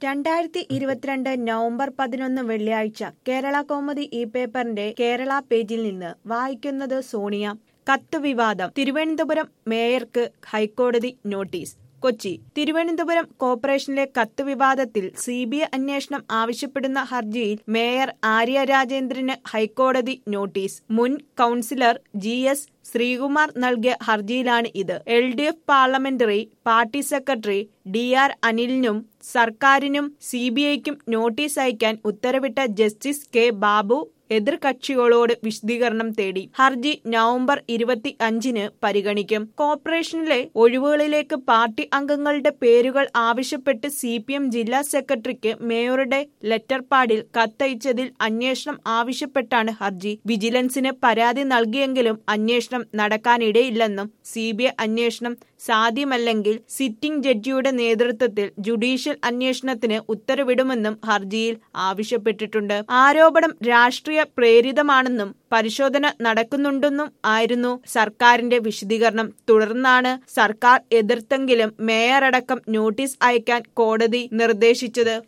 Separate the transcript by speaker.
Speaker 1: രണ്ടായിരത്തി ഇരുപത്തിരണ്ട് നവംബർ പതിനൊന്ന് വെള്ളിയാഴ്ച കേരള കൗമുദി ഈ പേപ്പറിന്റെ കേരള പേജിൽ നിന്ന് വായിക്കുന്നത് സോണിയ കത്ത് വിവാദം തിരുവനന്തപുരം മേയർക്ക് ഹൈക്കോടതി നോട്ടീസ് കൊച്ചി തിരുവനന്തപുരം കോർപ്പറേഷനിലെ കത്ത് വിവാദത്തിൽ സി ബി ഐ അന്വേഷണം ആവശ്യപ്പെടുന്ന ഹർജിയിൽ മേയർ ആര്യ രാജേന്ദ്രന് ഹൈക്കോടതി നോട്ടീസ് മുൻ കൌൺസിലർ ജി എസ് ശ്രീകുമാർ നൽകിയ ഹർജിയിലാണ് ഇത് L D F parliamentary party secretary D R അനിലിനും സർക്കാരിനും സി ബി ഐക്കും നോട്ടീസ് അയക്കാൻ ഉത്തരവിട്ട ജസ്റ്റിസ് കെ ബാബു എതിർകക്ഷികളോട് വിശദീകരണം തേടി ഹർജി നവംബർ ഇരുപത്തി അഞ്ചിന് പരിഗണിക്കും കോർപ്പറേഷനിലെ ഒഴിവുകളിലേക്ക് പാർട്ടി അംഗങ്ങളുടെ പേരുകൾ ആവശ്യപ്പെട്ട് സി പി എം ജില്ലാ സെക്രട്ടറിക്ക് മേയറുടെ ലെറ്റർ പാഡിൽ കത്തയച്ചതിൽ അന്വേഷണം ആവശ്യപ്പെട്ടാണ് ഹർജി വിജിലൻസിന് പരാതി നൽകിയെങ്കിലും അന്വേഷണം നടക്കാനിടയില്ലെന്നും സി ബി ഐ അന്വേഷണം സാധ്യമല്ലെങ്കിൽ സിറ്റിംഗ് ജഡ്ജിയുടെ നേതൃത്വത്തിൽ ജുഡീഷ്യൽ അന്വേഷണത്തിന് ഉത്തരവിടുമെന്നും ഹർജിയിൽ ആവശ്യപ്പെട്ടിട്ടുണ്ട് ആരോപണം രാഷ്ട്രീയ പ്രേരിതമാണെന്നും പരിശോധന നടക്കുന്നുണ്ടെന്നും ആയിരുന്നു സർക്കാരിന്റെ വിശദീകരണം തുടർന്നാണ് സർക്കാർ എതിർത്തെങ്കിലും മേയറടക്കം നോട്ടീസ് അയക്കാൻ കോടതി നിർദ്ദേശിച്ചത്